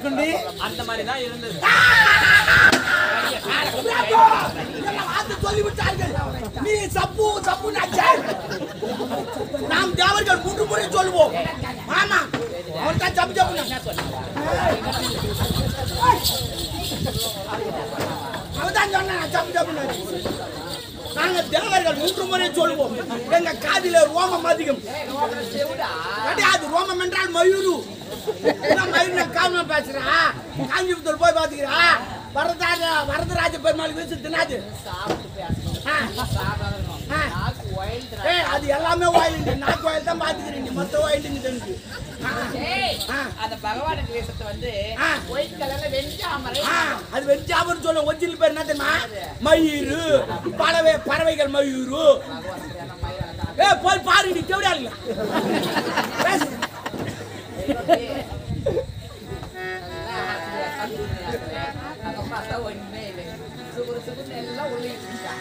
கொண்டு அந்த மாதிரி தான் இருந்தது இதெல்லாம் வார்த்தை சொல்லிவிட்டார்கள் நீ சப்பு சப்பு நாம் தேவர்கள் மூன்று முறை சொல்லுவோம் ஆமா அவன் தான் சப்பு சப்பு அவன் தான் சொன்னான் சப்பு சப்பு நாங்க தேவர்கள் மூன்று முறை சொல்லுவோம் எங்க காதில ரோமம் அதிகம் கிடையாது ரோமம் என்றால் மயூரு என்ன மயூர் காம பேசுறா காஞ்சிபுத்தூர் போய் பாத்துக்கிறா வரதராஜ வரதராஜ பெருமாள் வீசு தின்னாது ஆ. ஆ. ஏய், அது எல்லாமே வாயிலுண்டு நாக்கு வாயில் தான் பாத்துக்கிறேன் நீ மொத்த வாயிலுங்க தெரிஞ்சு ஆ. அந்த பகவானுக்கு வேஷத்தை வந்து ஆ. ஒயிட் கலர்ல வெஞ்சாமரை ஆ, அது வெஞ்சாமன்னு சொல்ல ஒரிஜினல் பேர் என்ன தெரியுமா மயூரு பறவை பறவைகள் மயூரு ஏ போய் பாரு நீ தேவையா இல்ல பேசு அங்க பார்த்தா ஒண்ணுமே இல்லை சுகுரு சுகுரு எல்லாம் உள்ள இருந்துட்டான்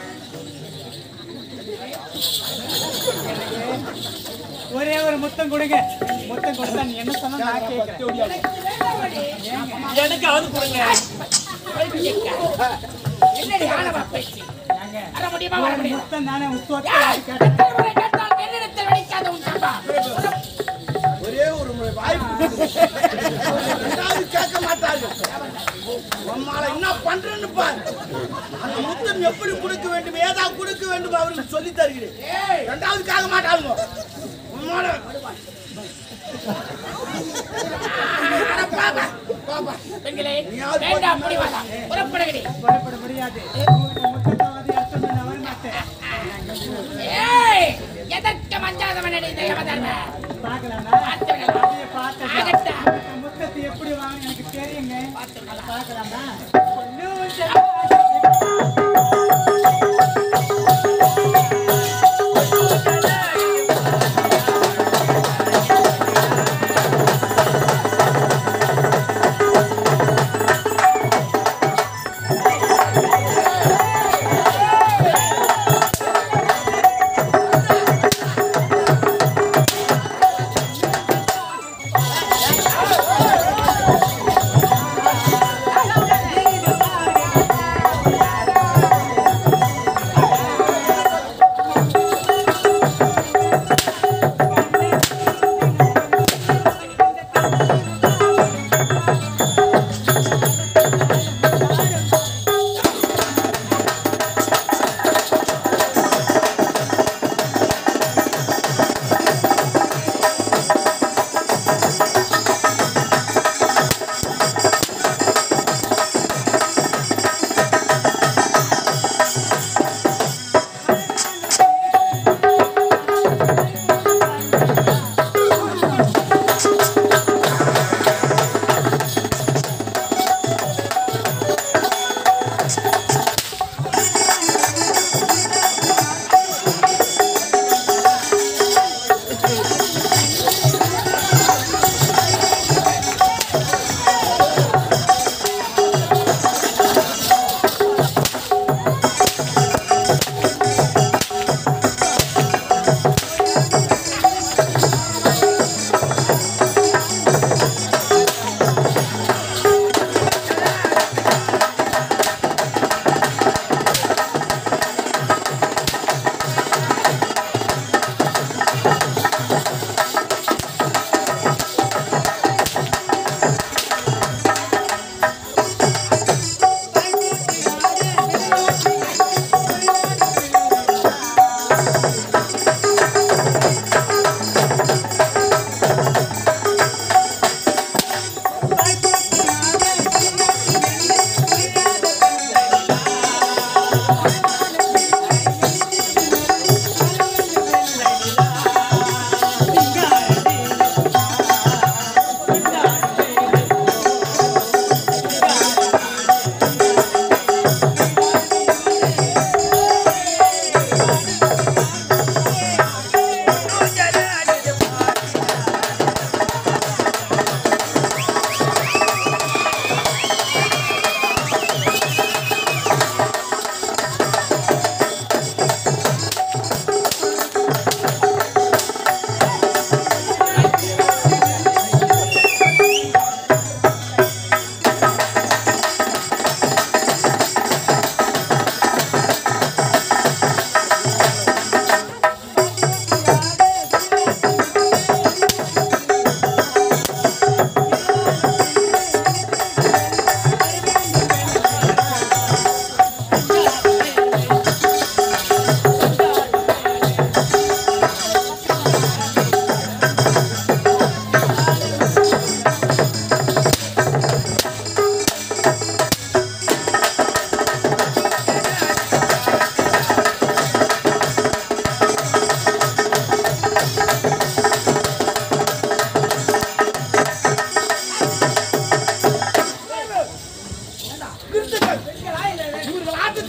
ஒரே ஒரு முத்தம் கொடுங்க முத்தம் கொடுத்தா நீ என்ன சொன்னா நான் கேட்கிறேன் எனக்கு அது கொடுங்க என்னடி ஆணவ பேச்சு ஏங்க, வர முடியுமா வர ஒரு முடியும் முத்தம் தானே உத்துவத்தை கேட்டேன் கேட்டால் என்னிடத்தில் வெடிக்காத உன் சம்பா ஒரே ஒரு முறை வாய்ப்பு ரெண்டாவது கேட்க மாட்டார்கள் உம்மால என்ன பண்றேன்னு பாரு அந்த முத்தம் எப்படி கொடுக்க வேண்டும் ஏதா கொடுக்க வேண்டும் அவருக்கு சொல்லி தருகிறேன் ரெண்டாவது கேட்க மாட்டாங்க உம்மால அட பாப்பா, பாப்பா. பெண்களே நீயாவது வேண்டாம் முடிவாதா புறப்படுகிறே புறப்பட முடியாது உங்கள்கிட்ட முத்தத்தாவது அர்த்தம் பண்ண வர மாட்டேன் ஏய் எதற்கு மஞ்சாதவன் இந்த யமதர்ம பார்க்கலாமா பார்த்துக்கலாம். அப்படியே பார்த்தா ஆகட்டும். இந்த முத்தத்தை எப்படி வாங்க எனக்கு தெரியுங்க பார்க்கலாமா ஆ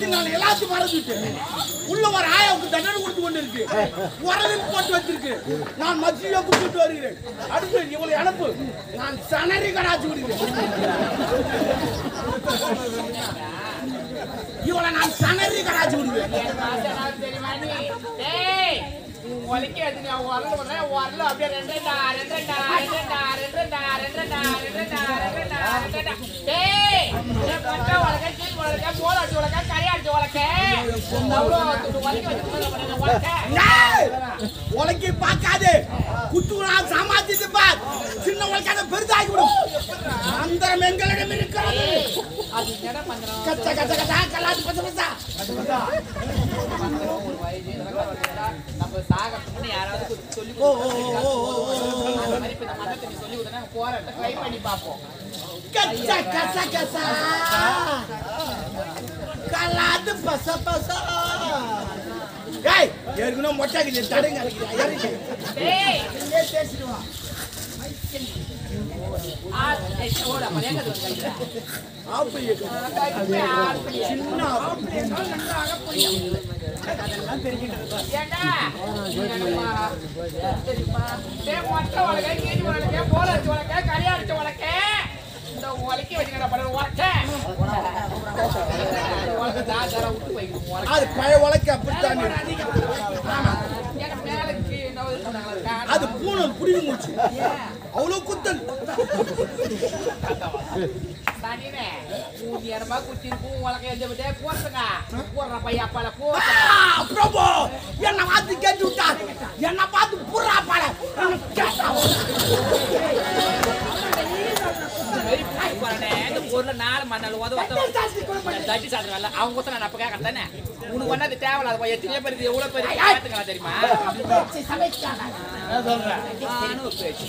நான் எல்லாத்தையும் மறந்துட்டு உள்ள ஒரு ஆயாவுக்கு தண்டனை கொடுத்து கொண்டு இருக்கு உரலில் போட்டு வச்சிருக்கு நான் மத்திய கொடுத்துட்டு வருகிறேன் அடுத்து இவளை அனுப்பு நான் சனரி கடாச்சு விடுகிறேன் இவளை நான் சனரி கடாச்சு விடுவேன் என் ஆசை நான் தெரியுமா நீ? டேய், உன் உலக்கை எடுத்து நீ அவன் உரல்ல போடுறேன், உரல்ல அப்படியே ரெண்டு ரெண்டா, ரெண்டு ரெண்டா, ரெண்டு ரெண்டா, ரெண்டு ரெண்டா, ரெண்டு ரெண்டா, ரெண்டு ரெண்டா, ரெண்டு ரெண்டா, ரெண்டு ரெண்டா. டேய், என் பட்டை உலக்கை, கீழ் உலக்கை, போல் அடிச்ச உலக்கை, கறி அடிச்ச உலக்கை. அவ்வளோ துண்டு உலக்கை வச்சு உள்ள போடுறேன் இந்த உலக்கை. உலக்கை பார்க்காதே குத்துனா சாமாத்திட்டு பார் சின்ன உலக்கான பெருதாகி விடும் அந்த எங்களிடம் இருக்கிறது அது என்னடா பண்றோம்? கச்ச கச்ச கச்சா கல்லாத்து பச்ச பச்சா ஒரு வயசு இதெல்லாம் வருதுடா. நம்ம சாகறதுக்கு முன்ன யாராவது கொஞ்சம் சொல்லி ஓ ஓ ஓ ஓ ஓ அந்த மாதிரி இப்ப இந்த மதத்தை நீ சொல்லி கொடுத்தா நாங்க போற இடத்த ட்ரை பண்ணி பார்ப்போம் கச்ச கச்ச கச்சா கல்லாத்து பச பசா ஏய் ஏற்கனவே மொட்டைக்கு தடுங்க இறங்கி டேய் இங்கே பேசிடுவா ஆ ஏய், ஓட மலையாங்க வந்து கையில ஆப்பு சின்ன ஆப்பு. ஏண்டா என்னடா தெரியுமா டேய் மொட்டை உலகை கீழ் உலகை போல அடிச்ச உலகை கறி அடிச்ச உலகை இந்த உலக்கி வச்சுக்கிற படம் உலக்கை உலகை தாதார விட்டு வைக்கணும் உலக்கை அது பழைய உலக்கு அப்படித்தான் எனக்கு மேல கீழே என்ன இது பண்ணாங்களா? அது பூனல் புடிங்க மூச்சு அவ்வளவு குத்தல் தனினே மூணு நேரமா குத்திருக்கும் உலகை எழுதி விட்டு போட்டுங்க போடுற பையா அப்பால ஆ, போட்டுங்க பிரபு என்ன பார்த்து கேட்டு விட்டார் என்ன பார்த்து புறா பாட வெறி புடிச்சு போறேனே, இந்த பொருளை நாலு மணி நேரம் உத உத தட்டி சாப்பிடுறாங்கல்ல, அவங்க குத்த நான் அப்ப கேட்கறேன் தானே? உனக்கு ஒண்ணு அது தேவையில்லாத போய் எத்தனையோ பேருக்கு இது எவ்வளவு பெரிய கேட்டுங்களா தெரியுமா? நானும் ஒரு பேச்சு.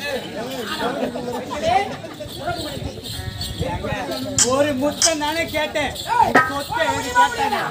ஒரு முத்தம் நானே கேட்டேன் சொத்தை எழுதி கேட்டாங்க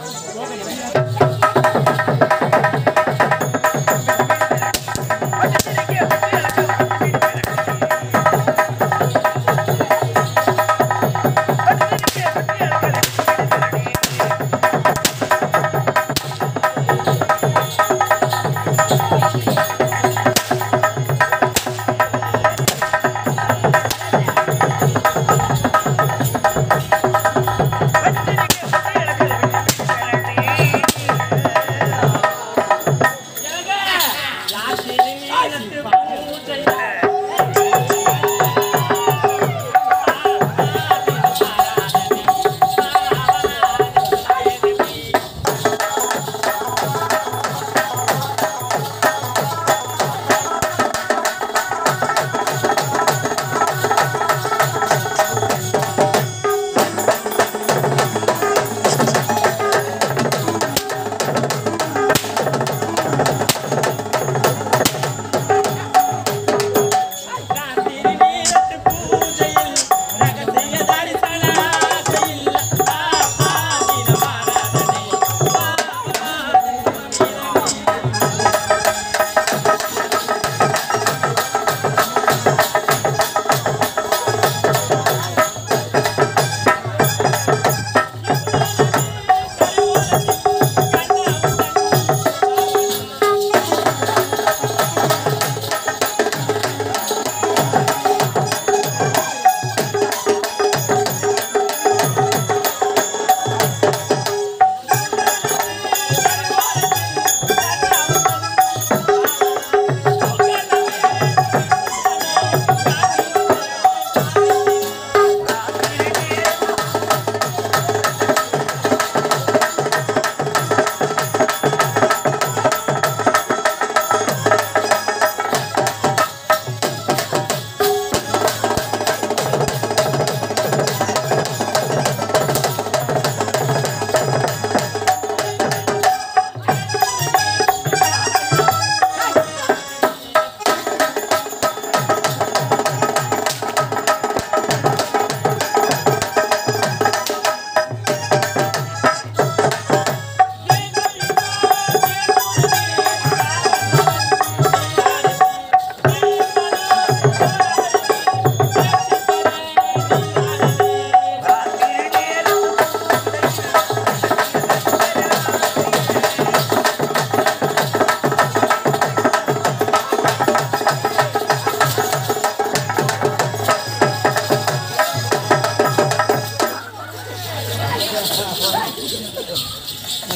Thank you.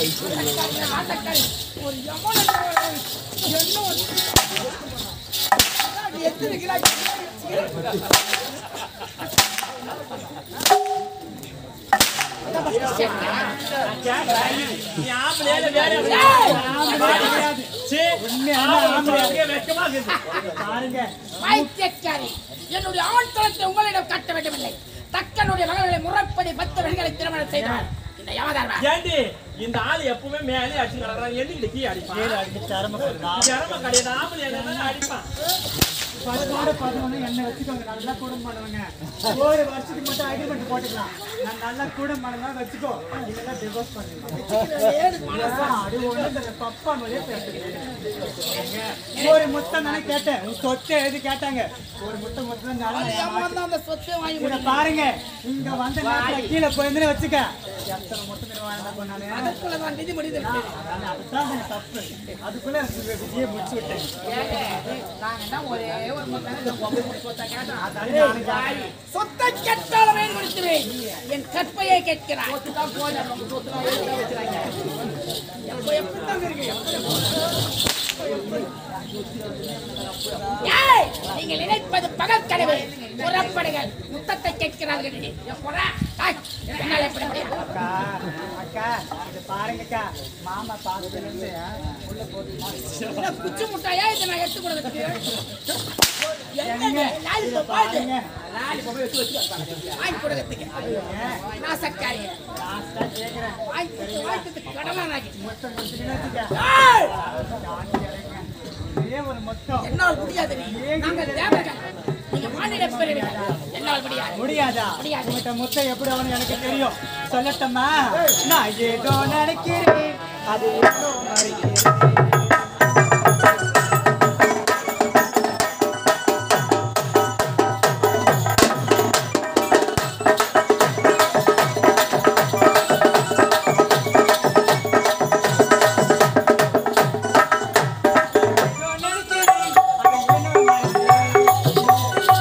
ஆட்டக்காரி ஒரு யமன என்ன ஒரு நீ எத்திருக்கிறாய் நீ ஆம்பளையா இல்ல வேற யாரையா? சீ, ஆம்பளையா வெக்கமா இருக்குது. பாருங்க பைத்தியக்காரி என்னுடைய ஆண் தளத்தை உங்களிடம் கட்ட வேண்டுமில்லை தக்கனுடைய மகள்களை முறைப்படி பத்து பெண்களை திருமணம் செய்தார் இந்த யமதர்மா ஏண்டி இந்த ஆளு எப்பவுமே மேலே அடிச்சு கிடக்குறான் என்னைக்கு கீழே அடிப்பான் அதுக்கு திறமை கொடுக்கலாம் திறமை கிடையாது ஆம்பளை என்ன அடிப்பான் பத்தோட பதினொன்று என்ன வச்சுக்கோங்க நல்லா குடும்பம் பண்ணுவாங்க ஒரு வருஷத்துக்கு மட்டும் அக்ரிமெண்ட் போட்டுக்கலாம் நான் நல்லா குடும்பம் பண்ணா வச்சுக்கோ இதெல்லாம் டிவோர்ஸ் பண்ணுங்க அது ஒண்ணு பப்பா மொழியே பேசுறீங்க ஒரு முத்தம் தானே கேட்டேன் உன் சொத்தை எழுதி கேட்டாங்க ஒரு முத்தம் முத்தம் நான் அந்த சொத்தை வாங்கி இத பாருங்க இங்க வந்த நேரத்துல கீழே போயிருந்தேன்னு வச்சுக்க எத்தனை முத்தம் நிர்வாகம் பண்ணானே அதுக்குள்ளதான் நிதி முடிந்து விட்டது. அதான் அதுதான் எனக்கு தப்பு அதுக்குள்ள விதியை முடிச்சு விட்டேன் ஏங்க, நாங்க என்ன ஒரே ஒரு முத்தம் இந்த பொம்பளை புடி சொத்தை கேட்டோம். அதான் நானும் கேட்டேன். சொத்தை கேட்டாலும் வேண்டி கொடுத்துருவேன் என் கற்பையை கேட்கிறார் சொத்துதான் போய் நம்ம சொத்துலாம் எழுதி வச்சுறாங்க. எப்போ எப்படிதான் இருக்கு எப்போ எப்போ ஏய், நீங்கள் நினைப்பது பகல் கனவு புறப்படுகள் முத்தத்தை கேட்கிறார்கள் எப்படா? ஏய், என்னால எப்படி முடியும் அக்கா அக்கா இது பாருங்கக்கா மாமா பாக்கத்துல இருந்து உள்ள போட்டு என்ன குச்சி முட்டாயா இதை நான் எடுத்து கொடுக்கறதுக்கு என்னங்க லாலி பாப்பாது லாலி பாப்பா எடுத்து வச்சு வாங்கி கொடுக்கறதுக்கு நான் சக்காரி லாஸ்டா கேக்குறேன் வாங்கி கொடுத்து வாங்கி கொடுத்து கடனா நாக்கி மொத்தம் கொடுத்துட்டீங்கன்னு வச்சுக்க ஏய், இதே ஒரு மொத்தம் என்னால் முடியாது நாங்கள் தேவர்கள் நீங்க மாநில பெறுவீர்கள் என்னால் முடியாது முடியாதா முடியாது. உங்கள்கிட்ட முத்தம் எப்படி அவனு எனக்கு தெரியும் சொல்லட்டமா நான் ஏதோ நினைக்கிறேன் அது ஏதோ மறைக்கிறேன் ஏதோ நினைக்கிறேன், அது ஏதோ மறைக்கிறேன்.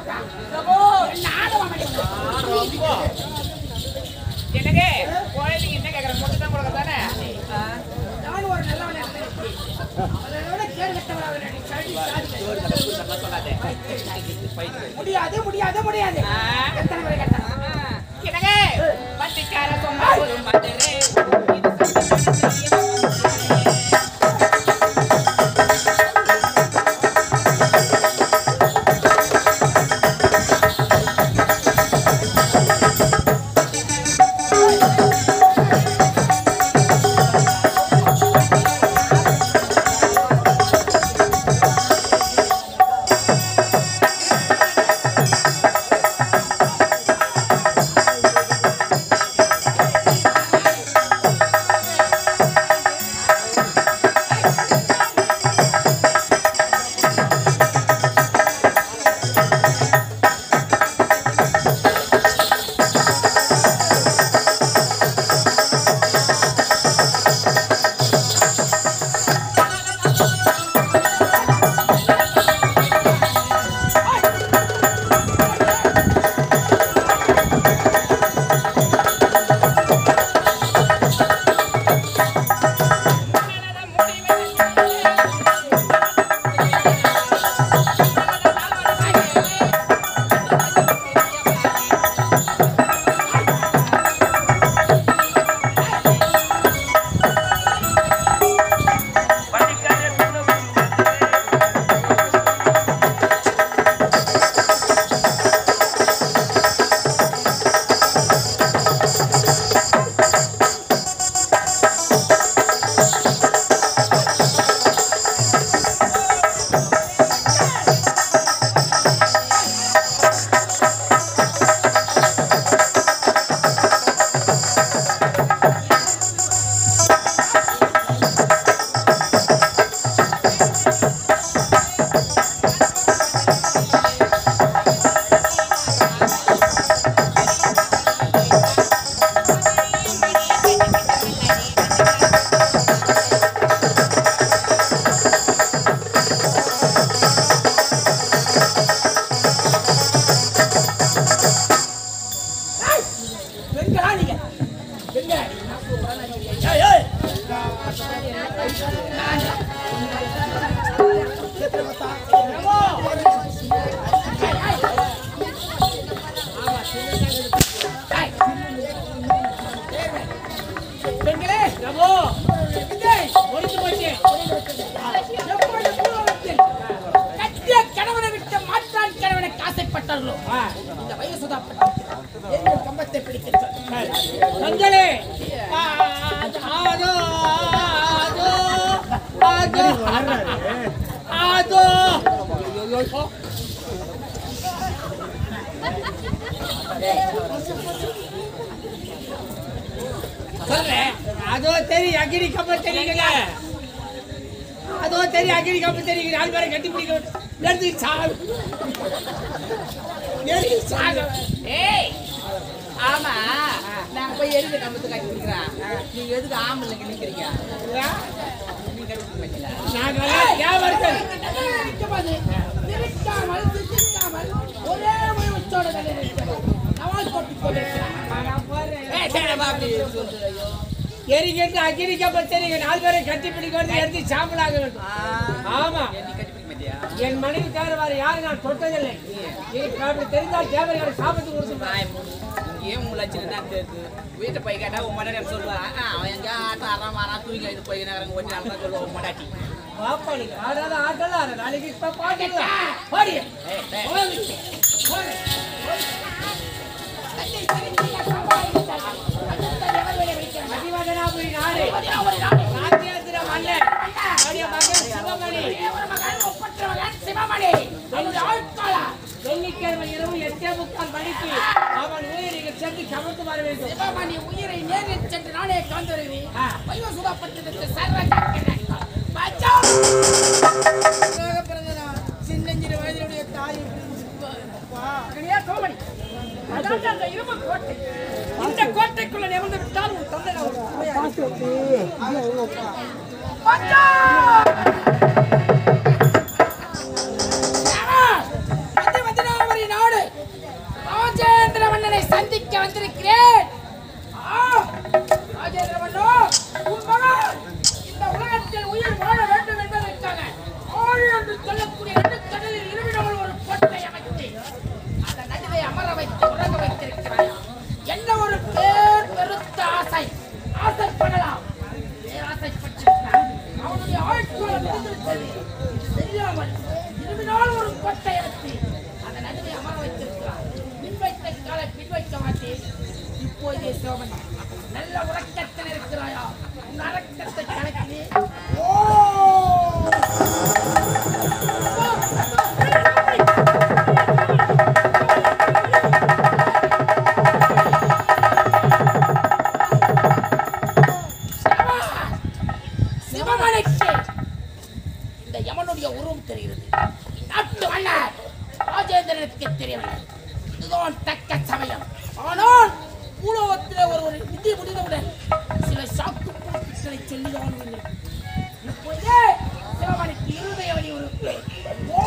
என்னங்க குழந்தைங்க என்ன கேக்குற முட்டை தான் கொடுக்க தானே நானும் ஒரு நல்லவன் அவனோட கேடு கட்டவன் சொல்லாதே முடியாது முடியாது முடியாது எத்தனை முறை கேட்டான் என்னங்க வண்டிக்கார சொன்னா ஒரு மதுரை இது எங்கடா நீங்க எங்க ஏய் ஏய் பெண்களே பிரபு ஒழித்து போச்சு எப்பொழுது பூலோகத்தில் கட்டிய கணவனை விட்டு மாற்றான் கணவனை காசைப்பட்டார்களோ இந்த வயசுதான் எங்கள் கம்பத்தை பிடிக்கிறார் பெண்களே அதோ அதோ அதோ அதோ சொல்றேன் அதோ தெரியும் அக்னி கப்பல் தெரியுங்க அதோ தெரியும் அக்னி கப்பல் தெரியுங்க நாலு பேரை கட்டி பிடிக்க எடுத்து சாகு எடுத்து சாகு ஏய் ஆமா நாங்க போய் எதுக்கு கம்பத்து கட்டி கொடுக்குறோம் நீங்க எதுக்கு ஆம்பளைங்க நிக்கிறீங்க நீங்க கட்டி மாட்டீங்களா நாங்கள் வியாபாரத்தில் நிற்காமல் சிந்திக்காமல் ஒரே ஒரு உச்சோட நிலை நிற்கிறோம் நவால் போட்டு கொண்டிருக்கிறான் எரிகின்ற அக்னி கப்பல் தெரியுங்க நாலு பேரை கட்டி பிடிக்கிறது எடுத்து சாம்பலாக வேண்டும் ஆமா நீ கட்டி பிடிக்க மாட்டியா என் மனைவி தவிர வேறு யாரும் நான் தொட்டதில்லை எனக்கு அப்படி தெரிந்தால் தேவர்களை சாப்பிட்டு கொடுத்து நாய் மூடு. ஏன் உங்களை லட்சம் தான் தெரியுது வீட்டை போய் கேட்டா உன் மனைவி சொல்லுவான் "ஆ, அவன் எங்க ஆட்டம் அறான் வரான் தூங்கி இது போய் நேரம் கொஞ்சம் நாள் தான் சொல்லுவான் உன் மடாட்டி பாப்பா நீங்க ஆடாத ஆட்டல ஆட நாளைக்கு இப்ப பாக்கலாம் பாடி ஏய், ஏய். மதிவதனாபுரி நாடு ராஜேந்திர மன்னன் அவருடைய மகன் சிவமணி வெள்ளிக்கிழமை இரவு எட்டே முக்கால் மணிக்கு அவன் உயிரை நீங்கள் சென்று சமர்த்து வர வேண்டும் சிவமணி உயிரை நேரில் சென்று நானே காந்தருவி ஆ. வயோசுதப்பட்டதற்கு சர்வ பிறந்ததா சின்னஞ்சிறு வயதினுடைய தாய் சோமணி அதாவது அந்த இரும்பு கோட்டை இந்த கோட்டைக்குள்ள நிமிர்ந்து விட்டால் உன் தந்தை நான் ஒரு சுமையாகி- பஞ்சா! ஆ! மத்திய மத்தியனாபுரி நாடு மன்னனை சந்திக்க வந்திருக்கிறேன் ஆ, ராஜேந்திர மன்னோ, உன் மகன் இந்த உலகத்தில் உயிர் வாழ வேண்டும் என்பதற்காக ஆழி என்று சொல்லக்கூடிய நடுக்கடலில் இருவிடாமல் ஒரு கோட்டை அமைத்து அந்த நடுவை அமர வைத்து உறங்க வைத்திருக்கிறாயா என்ன ஒரு பேர் பெருத்த ஆசை ஆசைப்படலாம் பேராசைப்பட்டிருக்கிறான் அவனுடைய ஆழ்காலம் முடிந்துவிட்டது தெரியாமல் இருவினால் ஒரு கோட்டை அமைத்து அந்த நடுவை அமர வைத்திருக்கிறார் பின் வைத்த காலை பின் வைக்க மாட்டேன் இப்போதே சோமன் நல்ல உறக்கத்தில் இருக்கிறாயா உன் அரக்கத்தை கணக்கிலே ஓ சிவமலைக்கு இந்த யமனுடைய உருவம் தெரிகிறது நாட்டு மன்னர் ராஜேந்திரனுக்கு தெரியவில்லை இதுதான் தக்க சமயம் ஆனால் பூலோகத்திலே ஒரு ஒரு விதி முடிந்தவுடன் சில சாக்கு போக்குகளை சொல்லிதான் வேண்டும் இப்போதே சிவமணிக்கு இருதய வழி ஒரு ஓ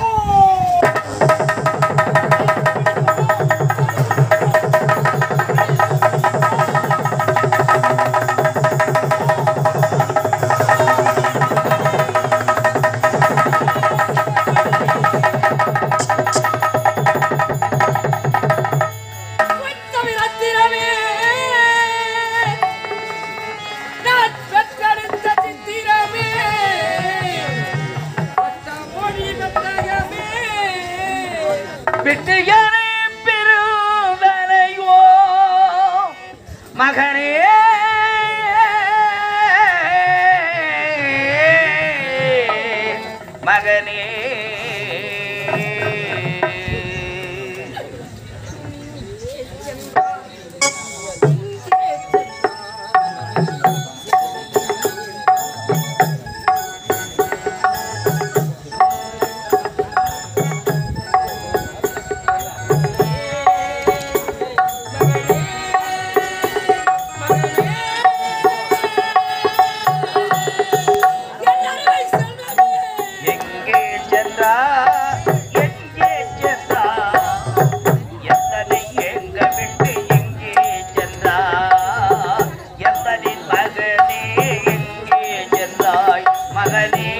ரத்தினமே நான் பெற்றெடுத்த சித்திரமே மொழி பெற்றகமே விட்டுயரே பெருவனையோ மகனே மகனே எங்கே சென்றா எங்கே சென்றா எத்தனை எங்க விட்டு எங்கே சென்றா எத்தனின் மகனே எங்கே சென்றாய் மகனே